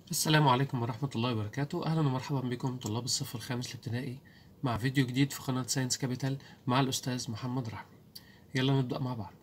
السلام عليكم ورحمة الله وبركاته أهلا ومرحبا بكم طلاب الصف الخامس الابتدائي مع فيديو جديد في قناة ساينس كابيتال مع الأستاذ محمد رحمي يلا نبدأ مع بعض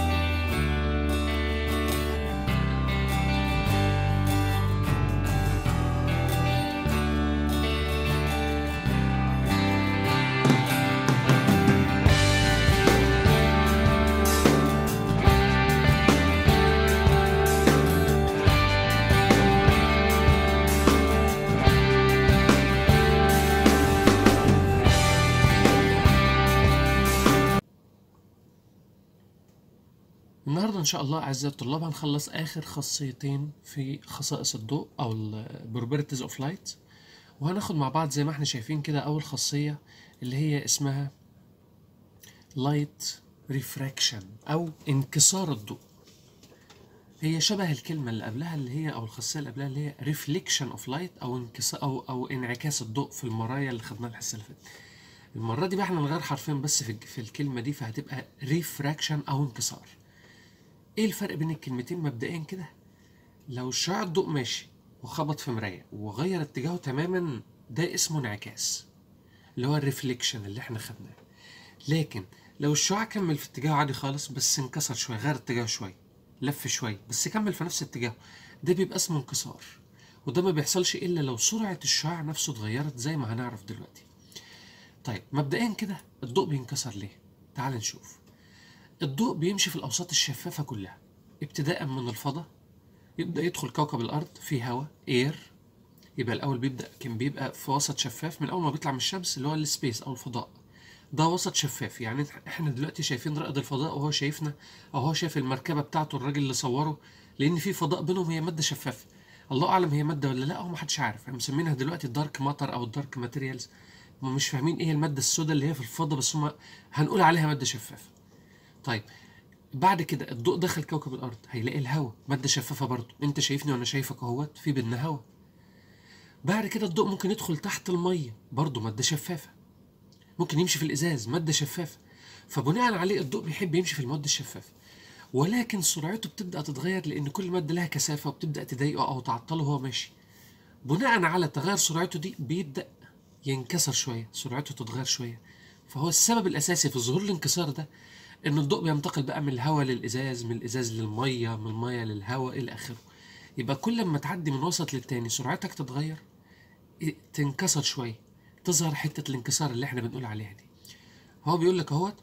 النهاردة إن شاء الله أعزائي الطلاب هنخلص آخر خاصيتين في خصائص الضوء أو ال Properties of Light وهناخد مع بعض زي ما احنا شايفين كده أول خاصية اللي هي اسمها Light Refraction أو انكسار الضوء هي شبه الكلمة اللي قبلها اللي هي أو الخاصية اللي قبلها اللي هي Reflection of Light أو انكسار أو أو انعكاس الضوء في المرايا اللي خدناها الحصة اللي فاتت المرة دي بقى احنا نغير حرفين بس في في الكلمة دي فهتبقى Refraction أو انكسار ايه الفرق بين الكلمتين مبدئيا كده لو شعاع الضوء ماشي وخبط في مراية وغير اتجاهه تماما ده اسمه انعكاس اللي هو الريفليكشن اللي احنا خدناه لكن لو الشعاع كمل في اتجاهه عادي خالص بس انكسر شوية غير اتجاهه شوية لف شوية بس كمل في نفس اتجاهه ده بيبقى اسمه انكسار وده ما بيحصلش الا لو سرعة الشعاع نفسه اتغيرت زي ما هنعرف دلوقتي طيب مبدئيا كده الضوء بينكسر ليه تعال نشوف الضوء بيمشي في الأوساط الشفافة كلها ابتداء من الفضاء يبدأ يدخل كوكب الأرض في هواء اير يبقى الأول بيبدأ كان بيبقى في وسط شفاف من أول ما بيطلع من الشمس اللي هو السبيس أو الفضاء ده وسط شفاف يعني احنا دلوقتي شايفين رائد الفضاء وهو شايفنا أو هو شايف المركبة بتاعته الراجل اللي صوره لأن في فضاء بينهم هي مادة شفافة الله أعلم هي مادة ولا لا أو محدش عارف مسمينها دلوقتي الدارك ماتر أو الدارك ماتيريالز هم مش فاهمين إيه المادة السوداء اللي هي في الفضاء بس هم هنقول عليها مادة شفافة طيب بعد كده الضوء دخل كوكب الارض هيلاقي الهواء ماده شفافه برضه انت شايفني وانا شايفك اهوت في بينا هواء بعد كده الضوء ممكن يدخل تحت الميه برضه ماده شفافه ممكن يمشي في الازاز ماده شفافه فبناء عليه الضوء بيحب يمشي في المواد الشفافه ولكن سرعته بتبدا تتغير لان كل ماده لها كثافه وبتبدا تضايقه او تعطله وهو ماشي بناء على تغير سرعته دي بيبدا ينكسر شويه سرعته تتغير شويه فهو السبب الاساسي في ظهور الانكسار ده ان الضوء بينتقل بقى من الهواء للازاز من الازاز للميه من الميه للهواء الى اخره يبقى كل ما تعدي من وسط للتاني سرعتك تتغير تنكسر شويه تظهر حته الانكسار اللي احنا بنقول عليها دي هو بيقول لك اهوت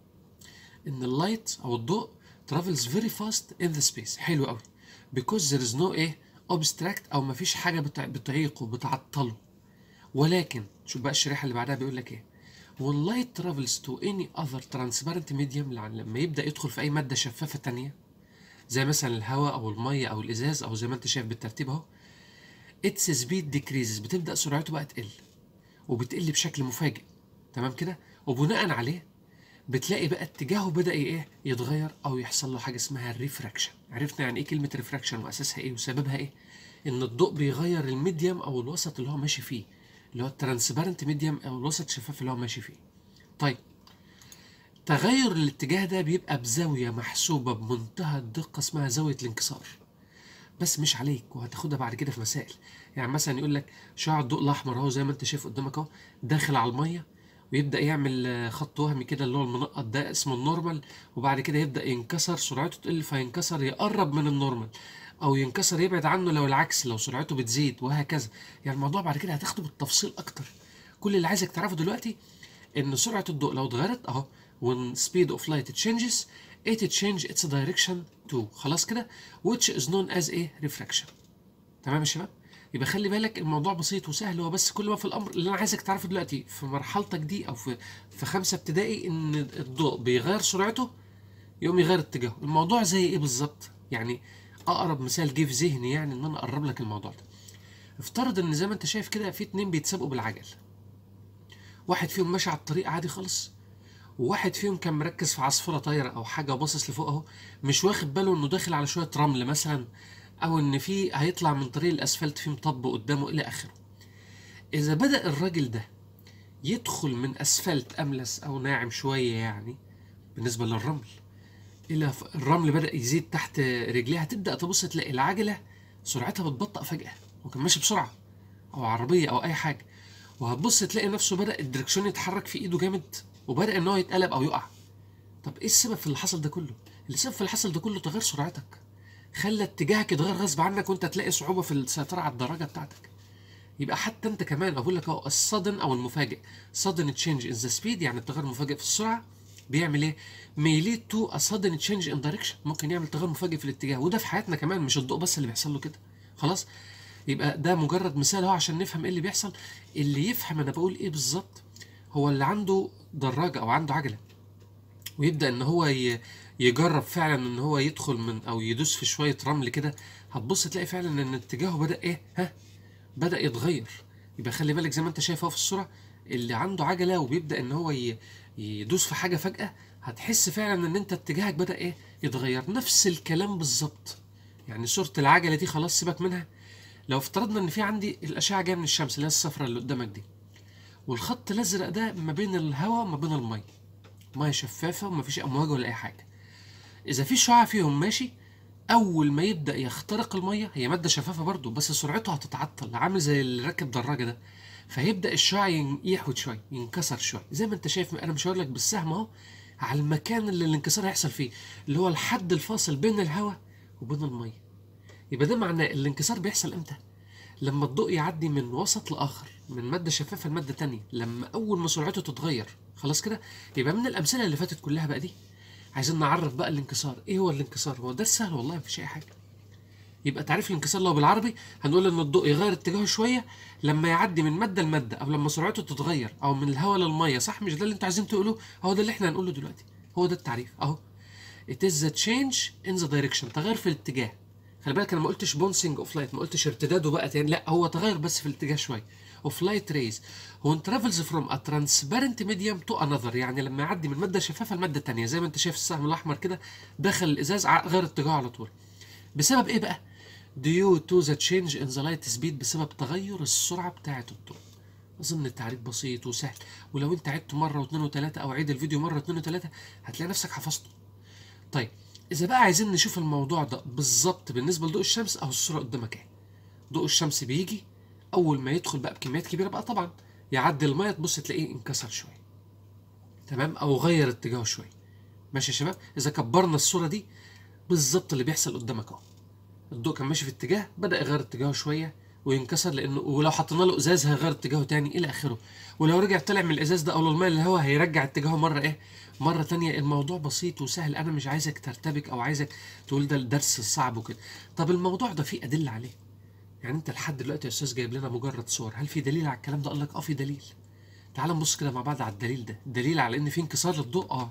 ان اللايت او الضوء travels very fast in the space حلو قوي because there is no ايه obstruct او مفيش حاجه بتعيقه بتعطله ولكن شوف بقى الشريحه اللي بعدها بيقول لك ايه when light travels to any other transparent medium لما يبدأ يدخل في أي مادة شفافة تانية زي مثلا الهواء أو المية أو الإزاز أو زي ما أنت شايف بالترتيب أهو its speed decreases بتبدأ سرعته بقى تقل وبتقل بشكل مفاجئ تمام كده وبناء عليه بتلاقي بقى اتجاهه بدأ ايه يتغير أو يحصل له حاجة اسمها الريفراكشن عرفنا يعني ايه كلمة ريفراكشن وأساسها ايه وسببها ايه إن الضوء بيغير الميديم أو الوسط اللي هو ماشي فيه اللي هو الترانسبيرنت ميديم او الوسط شفاف اللي هو ماشي فيه طيب تغير الاتجاه ده بيبقى بزاوية محسوبة بمنتهى الدقة اسمها زاوية الانكسار بس مش عليك وهتاخدها بعد كده في مسائل يعني مثلا يقول لك شعاع الضوء الاحمر اهو زي ما انت شايف قدامك اهو داخل على الميه ويبدا يعمل خط وهمي كده اللي هو المنقط ده اسمه النورمال وبعد كده يبدا ينكسر سرعته تقل فينكسر يقرب من النورمال او ينكسر يبعد عنه لو العكس لو سرعته بتزيد وهكذا يعني الموضوع بعد كده هتاخده بالتفصيل اكتر كل اللي عايزك تعرفه دلوقتي ان سرعه الضوء لو اتغيرت اهو when speed of light changes it change its direction to خلاص كده which is known as a refraction تمام يا شباب يبقى خلي بالك الموضوع بسيط وسهل هو بس كل ما في الامر اللي انا عايزك تعرفه دلوقتي في مرحلتك دي او في في خمسه ابتدائي ان الضوء بيغير سرعته يقوم يغير اتجاهه الموضوع زي ايه بالظبط يعني اقرب مثال جه في ذهني يعني ان انا اقرب لك الموضوع ده افترض ان زي ما انت شايف كده في اتنين بيتسابقوا بالعجل واحد فيهم ماشي على الطريق عادي خالص وواحد فيهم كان مركز في عصفوره طايره او حاجه باصص لفوق اهو مش واخد باله انه داخل على شويه رمل مثلا او ان في هيطلع من طريق الاسفلت فيه مطب قدامه الى اخره اذا بدا الراجل ده يدخل من اسفلت املس او ناعم شويه يعني بالنسبه للرمل الى الرمل بدا يزيد تحت رجليها تبدا تبص تلاقي العجله سرعتها بتبطأ فجاه وكان ماشي بسرعه او عربيه او اي حاجه وهتبص تلاقي نفسه بدا الدركسيون يتحرك في ايده جامد وبدا ان هو يتقلب او يقع طب ايه السبب في اللي حصل ده كله السبب في اللي حصل ده كله تغير سرعتك خلى اتجاهك يتغير غصب عنك وانت تلاقي صعوبه في السيطره على الدراجه بتاعتك يبقى حتى انت كمان اقول لك اهو الصدن او المفاجئ sudden change in the speed يعني التغير المفاجئ في السرعه بيعمل ايه؟ may lead to a sudden change in direction ممكن يعمل تغير مفاجئ في الاتجاه وده في حياتنا كمان مش الضوء بس اللي بيحصل له كده خلاص يبقى ده مجرد مثال اهو عشان نفهم ايه اللي بيحصل اللي يفهم انا بقول ايه بالظبط هو اللي عنده دراجه او عنده عجله ويبدا ان هو ي- يجرب فعلا ان هو يدخل من او يدوس في شويه رمل كده هتبص تلاقي فعلا ان اتجاهه بدا ايه ها بدا يتغير يبقى خلي بالك زي ما انت شايف اهو في الصوره اللي عنده عجله وبيبدا ان هو ي- يدوس في حاجه فجاه هتحس فعلا ان انت اتجاهك بدا ايه يتغير نفس الكلام بالظبط يعني صوره العجله دي خلاص سيبك منها لو افترضنا ان في عندي الاشعه جايه من الشمس اللي هي الصفراء اللي قدامك دي والخط الازرق ده ما بين الهواء وما بين الميه ميه شفافه وما فيش امواج ولا اي حاجه اذا في شعاع فيهم ماشي اول ما يبدا يخترق الميه هي ماده شفافه برضو بس سرعته هتتعطل عامل زي اللي راكب دراجه ده فهيبدا الشعاع ين- يحوت شويه ينكسر شويه زي ما انت شايف انا مش هقول لك بالسهم اهو على المكان اللي الانكسار هيحصل فيه اللي هو الحد الفاصل بين الهواء وبين الميه يبقى ده معناه الانكسار بيحصل امتى لما الضوء يعدي من وسط لاخر من ماده شفافه لماده تانية لما اول ما سرعته تتغير خلاص كده يبقى من الامثله اللي فاتت كلها بقى دي عايزين نعرف بقى الانكسار ايه هو الانكسار هو ده سهل والله مفيش اي حاجه يبقى تعريف الانكسار لو بالعربي هنقول ان الضوء يغير اتجاهه شويه لما يعدي من ماده لماده او لما سرعته تتغير او من الهواء للميه صح مش ده اللي انتوا عايزين تقولوه هو ده اللي احنا هنقوله دلوقتي هو ده التعريف اهو it is the change in the direction تغير في الاتجاه خلي بالك انا ما قلتش بونسنج اوف لايت ما قلتش ارتداده بقى تاني لا هو تغير بس في الاتجاه شويه اوف لايت ريز when travels from a transparent medium to another يعني لما يعدي من ماده شفافه لماده تانية زي ما انت شايف السهم الاحمر كده دخل الازاز ع- غير اتجاهه على طول بسبب ايه بقى due to the change in the light speed بسبب تغير السرعه بتاعه الضوء اظن التعريف بسيط وسهل ولو انت عدته مره واثنين وثلاثه او عيد الفيديو مره واثنين وثلاثه هتلاقي نفسك حفظته طيب اذا بقى عايزين نشوف الموضوع ده بالظبط بالنسبه لضوء الشمس اهو الصوره قدامك اهي ضوء الشمس بيجي اول ما يدخل بقى بكميات كبيره بقى طبعا يعدي الميه تبص تلاقيه انكسر شويه تمام او غير اتجاهه شويه ماشي يا شباب اذا كبرنا الصوره دي بالظبط اللي بيحصل قدامك اهو الضوء كان ماشي في اتجاه بدا يغير اتجاهه شويه وينكسر لانه ولو حطينا له ازاز هيغير اتجاهه تاني الى اخره ولو رجع طلع من الازاز ده او للميه للهواء هيرجع اتجاهه مره ايه مره تانية الموضوع بسيط وسهل انا مش عايزك ترتبك او عايزك تقول ده الدرس صعب وكده طب الموضوع ده فيه ادله عليه يعني انت لحد دلوقتي يا استاذ جايب لنا مجرد صور هل في دليل على الكلام ده قال لك اه في دليل تعال نبص كده مع بعض على الدليل ده دليل على ان في انكسار للضوء اه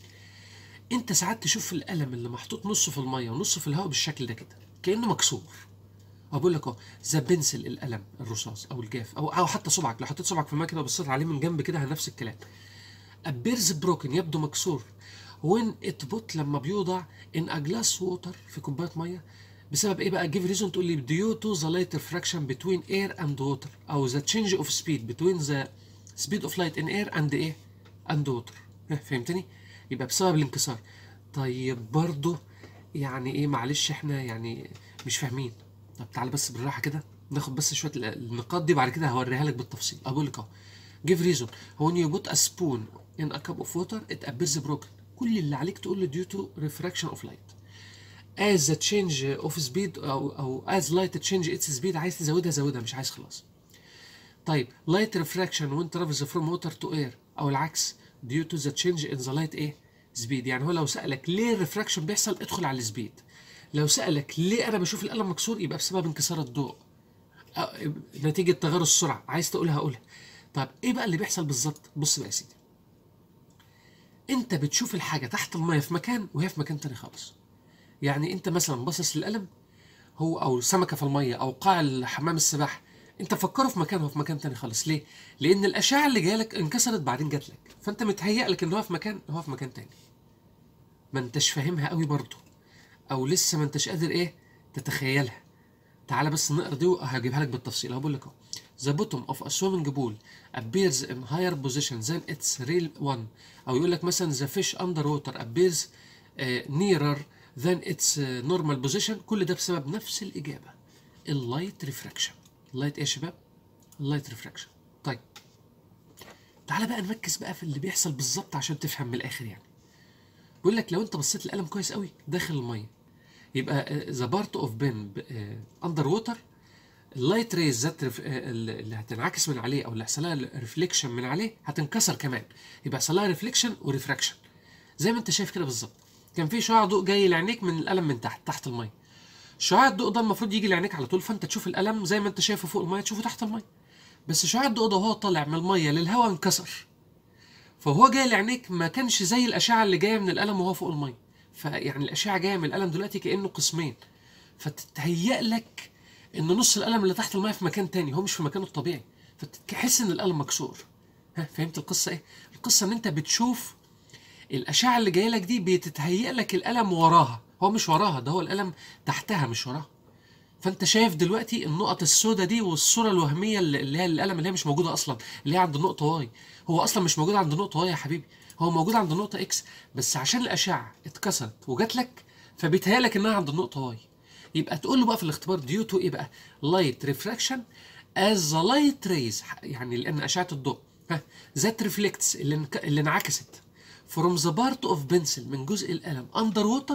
انت ساعات تشوف القلم اللي محطوط نصه في الميه ونصه في الهواء بالشكل ده كده كانه مكسور أو بقول لك اهو ذا بنسل القلم الرصاص او الجاف او او حتى صبعك لو حطيت صبعك في الميه كده وبصيت عليه من جنب كده نفس الكلام appears broken يبدو مكسور when it put لما بيوضع in a glass water في كوبايه ميه بسبب ايه بقى give reason تقول لي due to the light refraction between air and water او the change of speed between the speed of light in air and ايه and water ها، فهمتني يبقى بسبب الانكسار طيب برضه يعني ايه معلش احنا يعني مش فاهمين طب تعالى بس بالراحه كده ناخد بس شويه ال- النقاط دي بعد كده هوريها لك بالتفصيل اقول لك اهو give reason when you put a spoon in a cup of water it appears broken كل اللي عليك تقول له due to refraction of light as the change of speed او او as light change its speed عايز تزودها زودها مش عايز خلاص طيب light refraction when travels from water to air او العكس due to the change in the light ايه speed يعني هو لو سألك ليه الريفراكشن بيحصل ادخل على السبيد لو سألك ليه انا بشوف القلم مكسور يبقى بسبب انكسار الضوء أو- نتيجة تغير السرعة عايز تقولها قولها طيب ايه بقى اللي بيحصل بالظبط بص بقى يا سيدي انت بتشوف الحاجة تحت المية في مكان وهي في مكان تاني خالص يعني انت مثلا باصص للقلم هو او سمكه في الميه او قاع حمام السباحه انت فكره في مكان هو في مكان تاني خالص ليه لان الاشعه اللي جايه انكسرت بعدين جات لك فانت متهيأ لك ان هو في مكان هو في مكان تاني ما انتش فاهمها قوي برضه او لسه ما انتش قادر ايه تتخيلها تعالى بس نقرا دي وهجيبها لك بالتفصيل هقول لك اهو The bottom of a swimming pool appears in higher position than its real one أو يقول لك مثلا the fish underwater appears uh, nearer than its uh, normal position كل ده بسبب نفس الإجابة اللايت ريفراكشن اللايت ايه يا شباب اللايت ريفراكشن طيب تعالى بقى نركز بقى في اللي بيحصل بالظبط عشان تفهم من الاخر يعني بيقول لك لو انت بصيت القلم كويس قوي داخل الميه يبقى ذا بارت اوف بين اندر ووتر اللايت ريز ذات اللي هتنعكس من عليه او اللي هيحصل لها ريفليكشن من عليه هتنكسر كمان يبقى يحصل لها ريفليكشن وريفراكشن زي ما انت شايف كده بالظبط كان في شعاع ضوء جاي لعينيك من القلم من تحت تحت الميه شعاع الضوء ده المفروض يجي لعينيك على طول فانت تشوف القلم زي ما انت شايفه فوق الميه تشوفه تحت الميه بس شعاع الضوء ده وهو طالع من الميه للهواء انكسر فهو جاي لعينيك ما كانش زي الاشعه اللي جايه من القلم وهو فوق الميه فيعني الاشعه جايه من القلم دلوقتي كانه قسمين فتتهيأ لك ان نص القلم اللي تحت الميه في مكان تاني هو مش في مكانه الطبيعي فتحس ان القلم مكسور ها فهمت القصه ايه القصه ان انت بتشوف الاشعه اللي جايه لك دي بتتهيأ لك القلم وراها هو مش وراها ده هو القلم تحتها مش وراها فانت شايف دلوقتي النقط السوداء دي والصوره الوهميه اللي هي القلم اللي هي مش موجوده اصلا اللي هي عند النقطه واي هو اصلا مش موجود عند النقطه واي يا حبيبي هو موجود عند النقطه اكس بس عشان الاشعه اتكسرت وجات لك فبيتهيأ لك انها عند النقطه واي يبقى تقول له بقى في الاختبار ديو تو ايه بقى لايت ريفراكشن از لايت ريز يعني لان اشعه الضوء ها ذات ريفلكتس اللي انك... اللي انعكست فروم ذا بارت اوف بنسل من جزء القلم اندر ووتر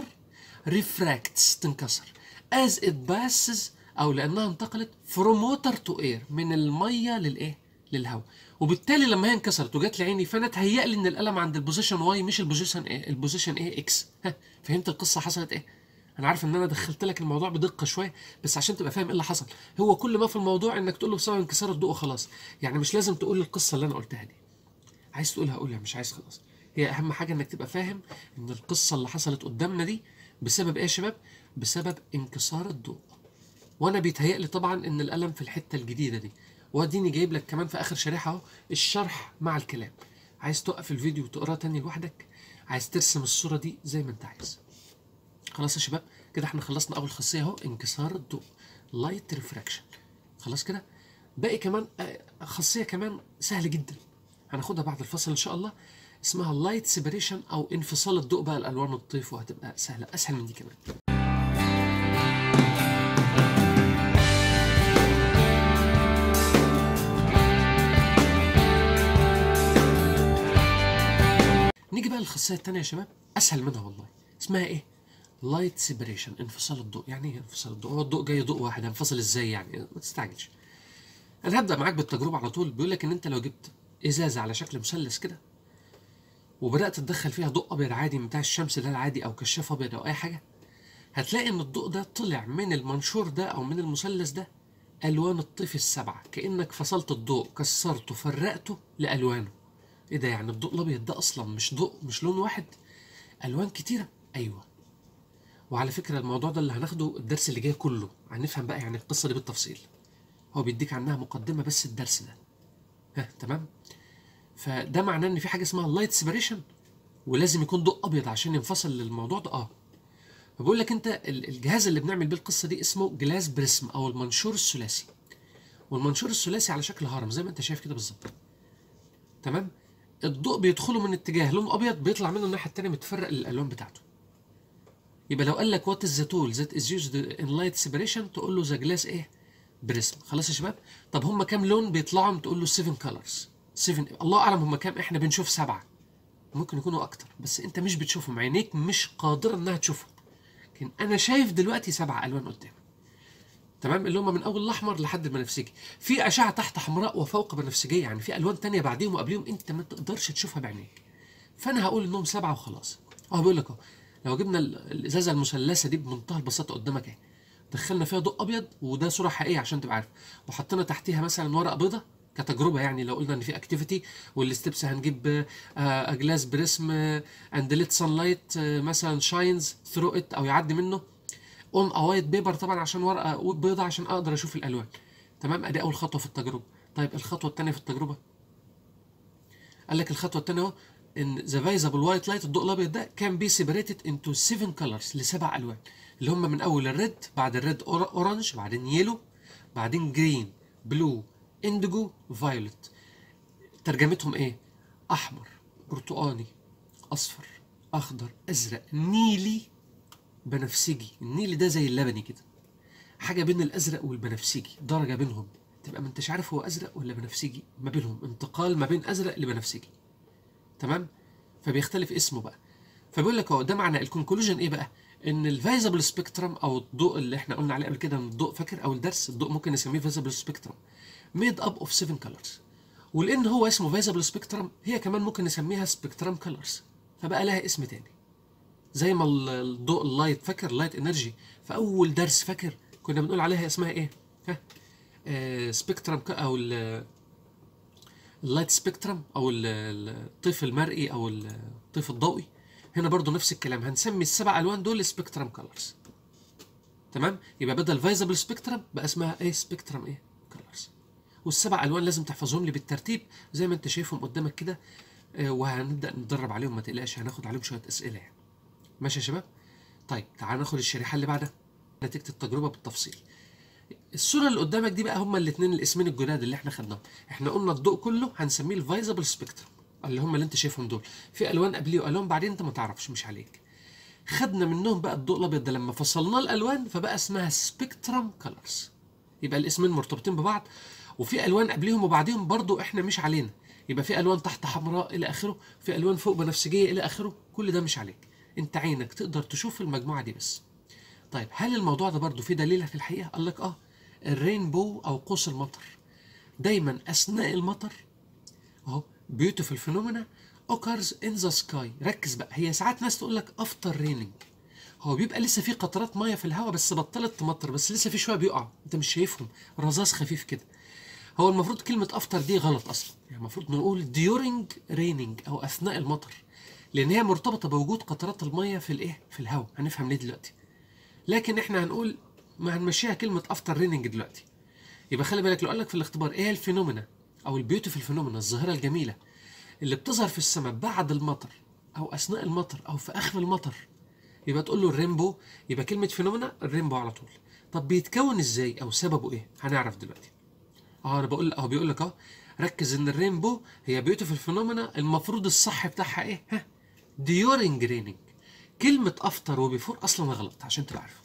ريفراكتس تنكسر از ات باسز او لانها انتقلت فروم ووتر تو اير من الميه للايه للهواء وبالتالي لما هي انكسرت وجات لعيني فانا اتهيأ لي ان القلم عند البوزيشن واي مش البوزيشن ايه البوزيشن ايه اكس ها فهمت القصه حصلت ايه انا عارف ان انا دخلت لك الموضوع بدقه شويه بس عشان تبقى فاهم ايه اللي حصل هو كل ما في الموضوع انك تقول له بسبب انكسار الضوء وخلاص يعني مش لازم تقول القصه اللي انا قلتها دي عايز تقولها قولها مش عايز خلاص هي اهم حاجه انك تبقى فاهم ان القصه اللي حصلت قدامنا دي بسبب ايه يا شباب بسبب انكسار الضوء وانا بيتهيألي طبعا ان القلم في الحته الجديده دي واديني جايب لك كمان في اخر شريحه اهو الشرح مع الكلام عايز توقف الفيديو وتقراه تاني لوحدك عايز ترسم الصوره دي زي ما انت عايز خلاص يا شباب كده احنا خلصنا اول خاصيه اهو انكسار الضوء لايت ريفراكشن خلاص كده باقي كمان خاصيه كمان سهله جدا هناخدها بعد الفصل ان شاء الله اسمها لايت سيبريشن او انفصال الضوء بقى الالوان الطيف وهتبقى سهله اسهل من دي كمان نيجي بقى للخاصيه الثانيه يا شباب اسهل منها والله اسمها ايه لايت سيبريشن انفصال الضوء يعني ايه انفصال الضوء هو الضوء جاي ضوء واحد هينفصل ازاي يعني ما تستعجلش انا هبدا معاك بالتجربه على طول بيقول لك ان انت لو جبت ازازه على شكل مثلث كده وبدات تدخل فيها ضوء ابيض عادي بتاع الشمس ده العادي او كشاف ابيض او اي حاجه هتلاقي ان الضوء ده طلع من المنشور ده او من المثلث ده الوان الطيف السبعه كانك فصلت الضوء كسرته فرقته لالوانه ايه ده يعني الضوء الابيض ده اصلا مش ضوء مش لون واحد الوان كتيره ايوه وعلى فكره الموضوع ده اللي هناخده الدرس اللي جاي كله هنفهم بقى يعني القصه دي بالتفصيل هو بيديك عنها مقدمه بس الدرس ده ها تمام فده معناه ان في حاجه اسمها اللايت سيبريشن ولازم يكون ضوء ابيض عشان ينفصل للموضوع ده اه فبقول لك انت الجهاز اللي بنعمل بيه القصه دي اسمه جلاس بريسم او المنشور الثلاثي والمنشور الثلاثي على شكل هرم زي ما انت شايف كده بالظبط تمام الضوء بيدخله من اتجاه لونه ابيض بيطلع منه الناحيه الثانيه متفرق للالوان بتاعته يبقى لو قال لك وات از ذا تول ذات از يوزد ان لايت سيبريشن تقول له ذا جلاس ايه بريسم خلاص يا شباب طب هم كام لون بيطلعوا تقول له 7 كلرز 7 الله اعلم هم كام احنا بنشوف سبعه ممكن يكونوا اكتر بس انت مش بتشوفهم عينيك مش قادره انها تشوفهم لكن انا شايف دلوقتي سبع الوان قدامي تمام اللي هم من اول الاحمر لحد البنفسجي في اشعه تحت حمراء وفوق بنفسجيه يعني في الوان تانية بعديهم وقبليهم انت ما تقدرش تشوفها بعينيك فانا هقول انهم سبعه وخلاص اه بيقول لك اهو لو جبنا الازازه المثلثه دي بمنتهى البساطه قدامك اهي دخلنا فيها ضوء ابيض وده صوره حقيقيه عشان تبقى عارف وحطينا تحتيها مثلا ورقه بيضه كتجربه يعني لو قلنا ان في اكتيفيتي والستبس هنجيب جلاس بريسم اند ليت سان لايت مثلا شاينز ثرو ات او يعدي منه اون ا وايت بيبر طبعا عشان ورقه بيضه عشان اقدر اشوف الالوان تمام ادي اول خطوه في التجربه طيب الخطوه الثانيه في التجربه قال لك الخطوه الثانيه اهو ان ذا فيزابل وايت لايت الضوء الابيض ده كان بي سيبريتد انتو 7 كلرز لسبع الوان اللي هم من اول الريد بعد الريد اورنج بعدين يلو بعدين جرين بلو اندجو فايولت ترجمتهم ايه احمر برتقاني اصفر اخضر ازرق نيلي بنفسجي النيلي ده زي اللبني كده حاجه بين الازرق والبنفسجي درجه بينهم تبقى ما انتش عارف هو ازرق ولا بنفسجي ما بينهم انتقال ما بين ازرق لبنفسجي تمام فبيختلف اسمه بقى فبيقول لك اهو ده معنى الكونكلوجن ايه بقى ان الفيزبل سبيكترم او الضوء اللي احنا قلنا عليه قبل كده ان الضوء فاكر او الدرس الضوء ممكن نسميه فيزبل سبيكترم ميد اب اوف 7 كلرز ولان هو اسمه فيزبل سبيكترم هي كمان ممكن نسميها سبيكترم كلرز فبقى لها اسم تاني زي ما ال- الضوء اللايت فاكر اللايت انرجي في اول درس فاكر كنا بنقول عليها اسمها ايه ها آه سبيكترم ك- او ال- اللايت سبيكترم او ال- ال- الطيف المرئي او ال- الطيف الضوئي هنا برضو نفس الكلام هنسمي السبع الوان دول سبيكترم كلرز تمام يبقى بدل فيزبل سبيكترم بقى اسمها ايه سبيكترم ايه كلرز والسبع الوان لازم تحفظهم لي بالترتيب زي ما انت شايفهم قدامك كده آه، وهنبدا نتدرب عليهم ما تقلقش هناخد عليهم شويه اسئله يعني ماشي يا شباب طيب تعال ناخد الشريحه اللي بعدها نتيجه التجربه بالتفصيل الصوره اللي قدامك دي بقى هما الاثنين الاسمين الجداد اللي احنا خدناهم احنا قلنا الضوء كله هنسميه الفيزبل سبيكترم اللي هما اللي انت شايفهم دول في الوان قبليه والوان بعدين انت ما تعرفش مش عليك خدنا منهم بقى الضوء الابيض ده لما فصلناه الالوان فبقى اسمها سبيكترم كلرز يبقى الاسمين مرتبطين ببعض وفي الوان قبليهم وبعديهم برضو احنا مش علينا يبقى في الوان تحت حمراء الى اخره في الوان فوق بنفسجيه الى اخره كل ده مش عليك انت عينك تقدر تشوف المجموعه دي بس طيب هل الموضوع ده برضو فيه دليل في الحقيقه قال لك اه الرينبو او قوس المطر دايما اثناء المطر اهو beautiful phenomena occurs in the sky ركز بقى هي ساعات ناس تقول لك after raining هو بيبقى لسه في قطرات ميه في الهواء بس بطلت تمطر بس لسه في شويه بيقع انت مش شايفهم رذاذ خفيف كده هو المفروض كلمة افتر دي غلط أصلا يعني المفروض نقول during raining أو أثناء المطر لأن هي مرتبطة بوجود قطرات المية في الإيه؟ في الهواء هنفهم ليه دلوقتي لكن إحنا هنقول ما هنمشيها كلمة افتر ريننج دلوقتي يبقى خلي بالك لو قال لك في الاختبار إيه الفينومينا أو البيوتيفul فينومينا الظاهرة الجميلة اللي بتظهر في السماء بعد المطر أو أثناء المطر أو في آخر المطر يبقى تقول له الرينبو يبقى كلمة فينومينا الرينبو على طول طب بيتكون ازاي او سببه ايه هنعرف دلوقتي اه انا بقول اهو بيقول لك اهو ركز ان الرينبو هي بيوتيفul فينومينا المفروض الصح بتاعها ايه ها ديورنج ريننج كلمة افتر وبيفور اصلا غلط عشان تبقى عارف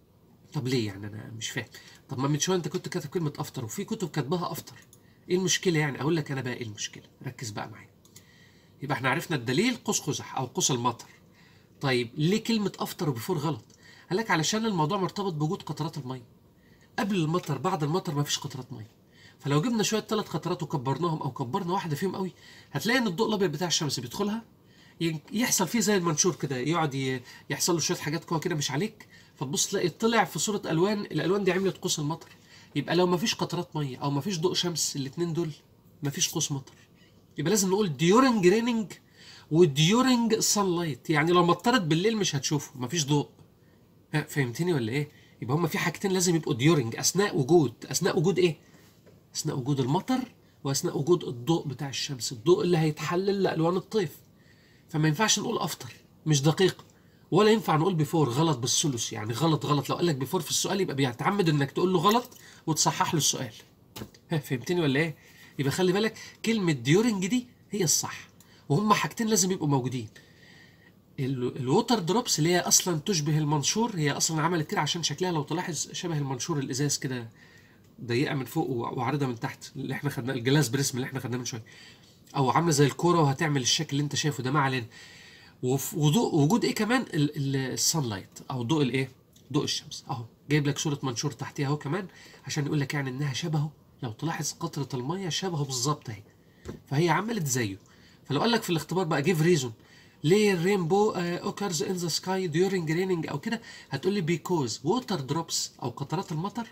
طب ليه يعني انا مش فاهم طب ما من شويه انت كنت كاتب كلمة افتر وفي كتب كاتباها افتر ايه المشكلة يعني اقول لك انا بقى ايه المشكلة ركز بقى معايا يبقى احنا عرفنا الدليل قوس قزح او قوس المطر طيب ليه كلمة افتر وبيفور غلط قال لك علشان الموضوع مرتبط بوجود قطرات المية قبل المطر بعد المطر مفيش قطرات مية فلو جبنا شويه ثلاث قطرات وكبرناهم او كبرنا واحده فيهم قوي هتلاقي ان الضوء الابيض بتاع الشمس بيدخلها ي- يحصل فيه زي المنشور كده يقعد ي- يحصل له شويه حاجات كده كده مش عليك فتبص تلاقي طلع في صوره الوان الالوان دي عملت قوس المطر يبقى لو مفيش قطرات ميه او مفيش ضوء شمس الاثنين دول مفيش قوس مطر يبقى لازم نقول ديورنج ريننج وديورنج سان لايت يعني لو مطرت بالليل مش هتشوفه مفيش ضوء ها، فهمتني ولا ايه يبقى هما في حاجتين لازم يبقوا ديورنج اثناء وجود اثناء وجود ايه اثناء وجود المطر واثناء وجود الضوء بتاع الشمس الضوء اللي هيتحلل لالوان الطيف فما ينفعش نقول افتر مش دقيق ولا ينفع نقول بيفور غلط بالثلث يعني غلط غلط لو قال لك بيفور في السؤال يبقى بيتعمد انك تقول له غلط وتصحح له السؤال ها فهمتني ولا ايه يبقى خلي بالك كلمه ديورنج دي هي الصح وهما حاجتين لازم يبقوا موجودين ال- الووتر دروبس اللي هي اصلا تشبه المنشور هي اصلا عملت كده عشان شكلها لو تلاحظ شبه المنشور الازاز كده ضيقه من فوق وع- وعريضه من تحت اللي احنا خدناه الجلاس بريسم اللي احنا خدناه من شويه او عامله زي الكوره وهتعمل الشكل اللي انت شايفه ده ما علينا وف- وضوء وجود ايه كمان السان لايت او ضوء الايه ضوء الشمس اهو جايب لك صوره منشور تحتيها اهو كمان عشان يقول لك يعني انها شبهه لو تلاحظ قطره الميه شبهه بالظبط اهي فهي عملت زيه فلو قال لك في الاختبار بقى جيف ريزون ليه الرينبو اوكرز ان ذا سكاي during raining او كده هتقول لي بيكوز ووتر دروبس او قطرات المطر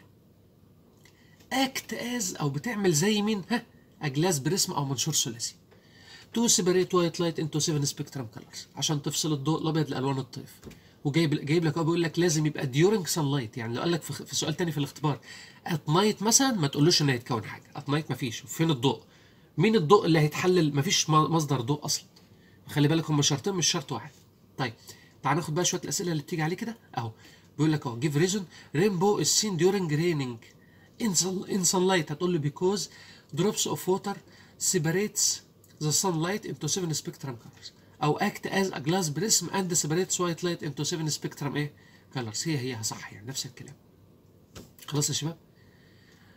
اكت از او بتعمل زي مين ها اجلاس بريسم او منشور ثلاثي تو سيبريت وايت لايت انتو 7 سبيكترم كلرز عشان تفصل الضوء الابيض لالوان الطيف وجايب جايب لك هو بيقول لك لازم يبقى ديورنج سان لايت يعني لو قال لك في, في سؤال تاني في الاختبار ات نايت مثلا ما تقولوش ان هيتكون حاجه ات نايت ما فيش فين الضوء مين الضوء اللي هيتحلل ما فيش مصدر ضوء اصلا خلي بالك هم شرطين مش شرط واحد طيب تعال ناخد بقى شويه الاسئله اللي بتيجي عليه كده اهو بيقول لك اهو جيف ريزون رينبو از سين during raining in sun in sunlight هتقول له because drops of water separates the sunlight into seven spectrum colors او act as a glass prism and separates white light into seven spectrum ايه colors هي هي صح يعني نفس الكلام خلاص يا شباب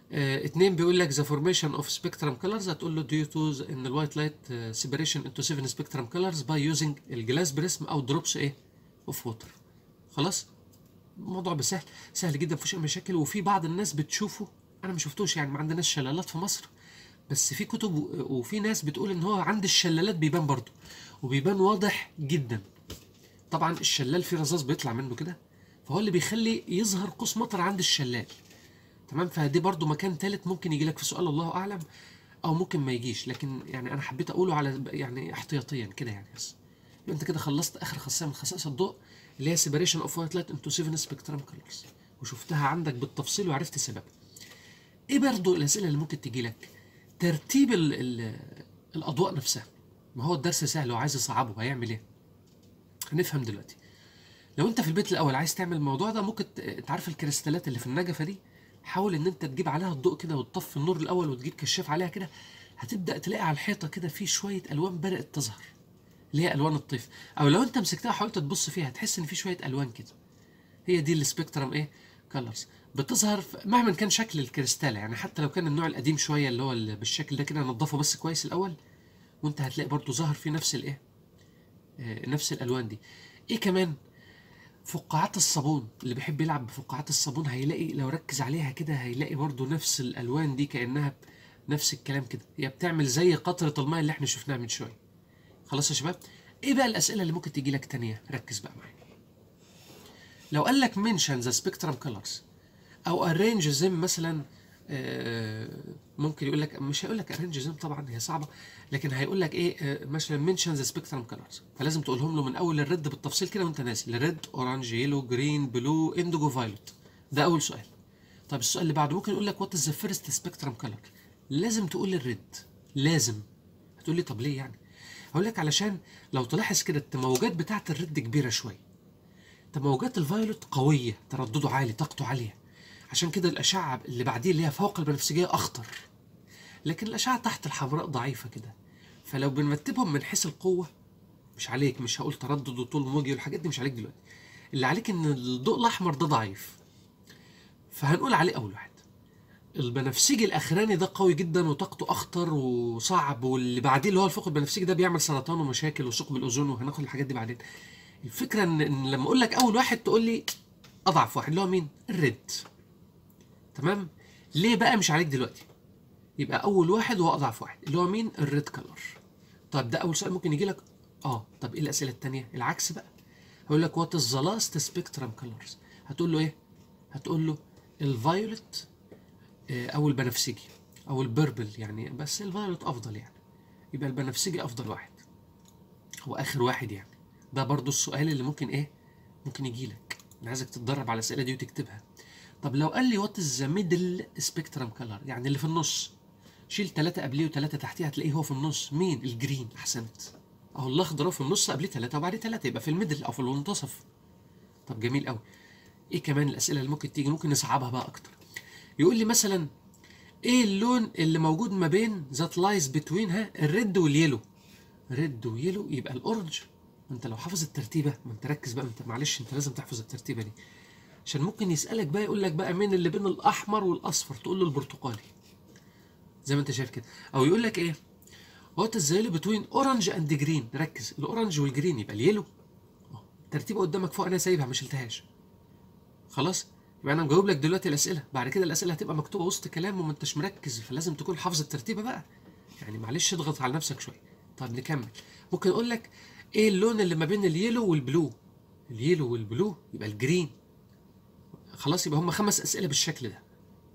آه اتنين بيقول لك the formation of spectrum colors هتقول له due to ان الوايت لايت separation into 7 spectrum colors by using الجلاس بريسم او دروبس ايه اوف ووتر خلاص الموضوع بسهل سهل جدا مفيش اي مشاكل وفي بعض الناس بتشوفه انا ما شفتوش يعني ما عندناش شلالات في مصر بس في كتب و- وفي ناس بتقول ان هو عند الشلالات بيبان برضه وبيبان واضح جدا طبعا الشلال فيه رذاذ بيطلع منه كده فهو اللي بيخلي يظهر قوس مطر عند الشلال تمام فدي برضو مكان تالت ممكن يجي لك في سؤال الله اعلم او ممكن ما يجيش لكن يعني انا حبيت اقوله على يعني احتياطيا كده يعني بس يبقى انت كده خلصت اخر خاصيه من خصائص الضوء اللي هي separation of white light into 7 spectrum colors وشفتها عندك بالتفصيل وعرفت سببها ايه برضو الاسئله اللي ممكن تجي لك ترتيب ال ال الاضواء نفسها ما هو الدرس سهل وعايز يصعبه هيعمل ايه هنفهم دلوقتي لو انت في البيت الاول عايز تعمل الموضوع ده ممكن ت- انت عارف الكريستالات اللي في النجفه دي حاول ان انت تجيب عليها الضوء كده وتطفي النور الاول وتجيب كشاف عليها كده هتبدا تلاقي على الحيطه كده في شويه الوان بدات تظهر اللي هي الوان الطيف او لو انت مسكتها وحاولت تبص فيها هتحس ان في شويه الوان كده هي دي السبيكترم ايه كلرز بتظهر في- مهما كان شكل الكريستاله يعني حتى لو كان النوع القديم شويه اللي هو اللي بالشكل ده كده نضفه بس كويس الاول وانت هتلاقي برضو ظهر فيه نفس الايه آه، نفس الالوان دي ايه كمان فقاعات الصابون اللي بيحب يلعب بفقاعات الصابون هيلاقي لو ركز عليها كده هيلاقي برضو نفس الالوان دي كانها نفس الكلام كده هي بتعمل زي قطره الماء اللي احنا شفناها من شويه خلاص يا شباب ايه بقى الاسئله اللي ممكن تيجي لك تانية ركز بقى معايا لو قال لك mention the spectrum colors او arrange them مثلا آه، ممكن يقول لك مش هيقول لك arrange them طبعا هي صعبه لكن هيقول لك ايه آه، مثلا mention the spectrum colors فلازم تقولهم له من اول الريد بالتفصيل كده وانت ناسي الريد اورانج يلو جرين بلو اندجو فايلوت ده اول سؤال طب السؤال اللي بعده ممكن يقول لك وات از ذا فيرست سبيكترم كلر لازم تقول الريد لازم هتقول لي طب ليه يعني هقول لك علشان لو تلاحظ كده التموجات بتاعه الريد كبيره شويه تموجات الفايولوت قويه تردده عالي طاقته عاليه عشان كده الاشعه اللي بعديه اللي هي فوق البنفسجيه اخطر لكن الاشعه تحت الحمراء ضعيفه كده فلو بنرتبهم من حيث القوه مش عليك مش هقول تردد وطول موجي والحاجات دي مش عليك دلوقتي اللي عليك ان الضوء الاحمر ده ضعيف فهنقول عليه اول واحد البنفسجي الاخراني ده قوي جدا وطاقته اخطر وصعب واللي بعديه اللي هو الفوق البنفسجي ده بيعمل سرطان ومشاكل وثقب الاوزون وهناخد الحاجات دي بعدين الفكره ان, إن لما اقول لك اول واحد تقول لي اضعف واحد اللي هو مين الريد تمام ليه بقى مش عليك دلوقتي يبقى اول واحد هو اضعف واحد اللي هو مين الريد كلر طب ده اول سؤال ممكن يجي لك اه طب ايه الاسئله التانية العكس بقى هقول لك وات از ذا لاست سبيكترم كلرز هتقول له ايه هتقول له الفايولت او البنفسجي او البربل يعني بس الفايولت افضل يعني يبقى البنفسجي افضل واحد هو اخر واحد يعني ده برضو السؤال اللي ممكن ايه ممكن يجي لك انا عايزك تتدرب على الاسئله دي وتكتبها طب لو قال لي وات از ذا ميدل سبيكترم كلر يعني اللي في النص شيل ثلاثة قبليه وثلاثة تحتيه هتلاقيه هو في النص مين الجرين احسنت اهو الاخضر اهو في النص قبليه ثلاثة وبعديه ثلاثة يبقى في الميدل او في المنتصف طب جميل قوي ايه كمان الاسئله اللي ممكن تيجي ممكن نصعبها بقى اكتر يقول لي مثلا ايه اللون اللي موجود ما بين ذات لايز بتوين ها الريد واليلو ريد ويلو يبقى الاورنج ما انت لو حافظ الترتيبه ما انت ركز بقى انت معلش انت لازم تحفظ الترتيبه دي عشان ممكن يسالك بقى يقول لك بقى مين اللي بين الاحمر والاصفر تقول له البرتقالي زي ما انت شايف كده او يقول لك ايه وات از ذا بتوين اورنج اند جرين ركز الاورنج والجرين يبقى اليلو أهو، الترتيبه قدامك فوق انا سايبها ما شلتهاش خلاص يبقى انا مجاوب لك دلوقتي الاسئله بعد كده الاسئله هتبقى مكتوبه وسط كلام وما انتش مركز فلازم تكون حافظ الترتيبه بقى يعني معلش اضغط على نفسك شويه طب نكمل ممكن اقول لك ايه اللون اللي ما بين اليلو والبلو اليلو والبلو يبقى الجرين خلاص يبقى هم خمس اسئله بالشكل ده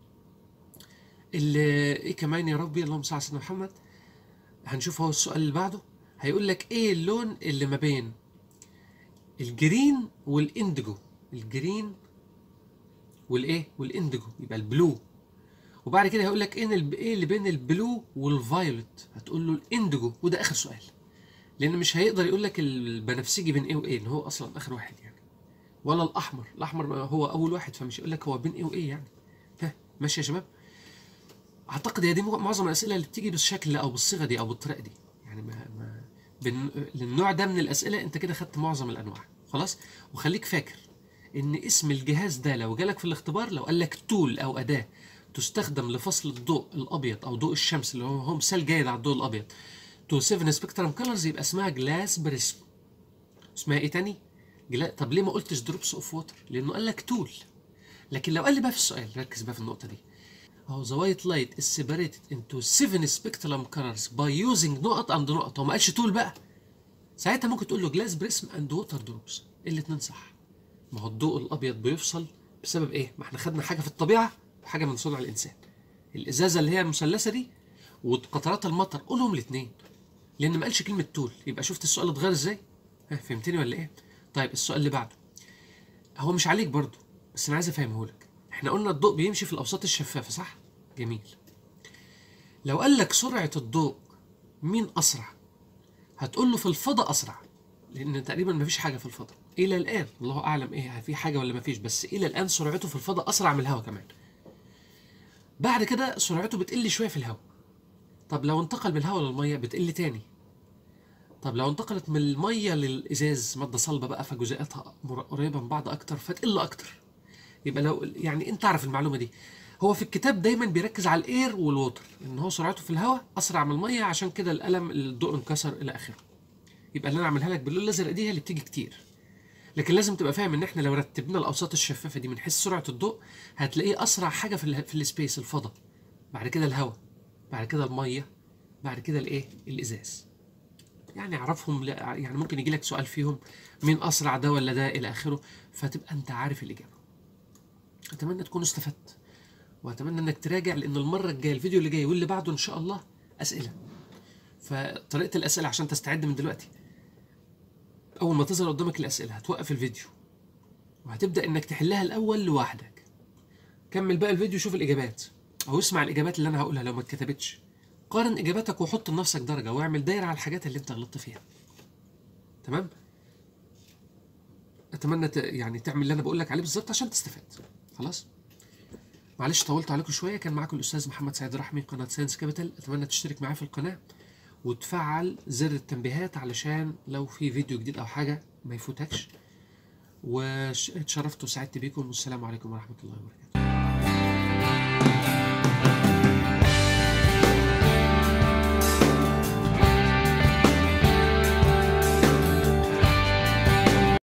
اللي ايه كمان يا ربي اللهم صل على سيدنا محمد هنشوف هو السؤال اللي بعده هيقول لك ايه اللون اللي ما بين الجرين والاندجو الجرين والايه والاندجو يبقى البلو وبعد كده هيقول لك ايه الب- ايه اللي بين البلو والفايولت هتقول له الاندجو وده اخر سؤال لان مش هيقدر يقول لك البنفسجي بين ايه وايه ان هو اصلا اخر واحد يعني ولا الاحمر الاحمر هو اول واحد فمش هيقول لك هو بين ايه وايه يعني ها ماشي يا شباب اعتقد هي دي مو- معظم الاسئله اللي بتيجي بالشكل او بالصيغه دي او بالطريقه دي يعني ما ما بن... للنوع ده من الاسئله انت كده خدت معظم الانواع خلاص وخليك فاكر ان اسم الجهاز ده لو جالك في الاختبار لو قال لك تول او اداه تستخدم لفصل الضوء الابيض او ضوء الشمس اللي هو هو مثال جيد على الضوء الابيض تو 7 سبيكترم كلرز يبقى اسمها جلاس بريسم اسمها ايه تاني؟ جلا... طب ليه ما قلتش دروبس اوف ووتر؟ لانه قال لك تول لكن لو قال لي بقى في السؤال ركز بقى في النقطه دي اهو the white light is separated into 7 spectrum colors by using نقط and نقط هو ما قالش تول بقى ساعتها ممكن تقول له جلاس بريسم اند ووتر دروبس الاتنين صح ما هو الضوء الابيض بيفصل بسبب ايه؟ ما احنا خدنا حاجه في الطبيعه وحاجه من صنع الانسان الازازه اللي هي المثلثه دي وقطرات المطر قولهم الاثنين لان ما قالش كلمه تول يبقى شفت السؤال اتغير ازاي؟ ها فهمتني ولا ايه؟ طيب السؤال اللي بعده هو مش عليك برضو بس انا عايز افهمه لك احنا قلنا الضوء بيمشي في الاوساط الشفافه صح؟ جميل لو قال لك سرعه الضوء مين اسرع؟ هتقول له في الفضاء اسرع لان تقريبا مفيش حاجه في الفضاء الى الان الله اعلم ايه في حاجه ولا مفيش بس الى الان سرعته في الفضاء اسرع من الهواء كمان بعد كده سرعته بتقل شويه في الهواء طب لو انتقل من الهواء للميه بتقل تاني طب لو انتقلت من الميه للازاز ماده صلبه بقى فجزيئاتها مر- قريبه من بعض اكتر فتقل اكتر يبقى لو يعني انت عارف المعلومه دي هو في الكتاب دايما بيركز على الاير والووتر ان هو سرعته في الهواء اسرع من الميه عشان كده القلم الضوء انكسر الى اخره يبقى اللي انا اعملها لك باللون الازرق دي هي اللي بتيجي كتير لكن لازم تبقى فاهم ان احنا لو رتبنا الاوساط الشفافه دي من حيث سرعه الضوء هتلاقيه اسرع حاجه في ال في السبيس الفضاء بعد كده الهواء بعد كده الميه بعد كده الايه الازاز يعني اعرفهم لا- يعني ممكن يجي لك سؤال فيهم مين اسرع ده ولا ده الى اخره فتبقى انت عارف الاجابه اتمنى تكون استفدت واتمنى انك تراجع لان المره الجايه الفيديو اللي جاي واللي بعده ان شاء الله اسئله فطريقه الاسئله عشان تستعد من دلوقتي اول ما تظهر قدامك الاسئله هتوقف الفيديو وهتبدا انك تحلها الاول لوحدك كمل بقى الفيديو شوف الاجابات او اسمع الاجابات اللي انا هقولها لو ما اتكتبتش قارن اجاباتك وحط لنفسك درجه واعمل دايره على الحاجات اللي انت غلطت فيها تمام اتمنى ت... يعني تعمل اللي انا بقول لك عليه بالظبط عشان تستفاد خلاص معلش طولت عليكم شويه كان معاكم الاستاذ محمد سعيد رحمي قناه ساينس كابيتال اتمنى تشترك معايا في القناه وتفعل زر التنبيهات علشان لو في فيديو جديد او حاجه ما يفوتكش واتشرفت وسعدت بيكم والسلام عليكم ورحمه الله وبركاته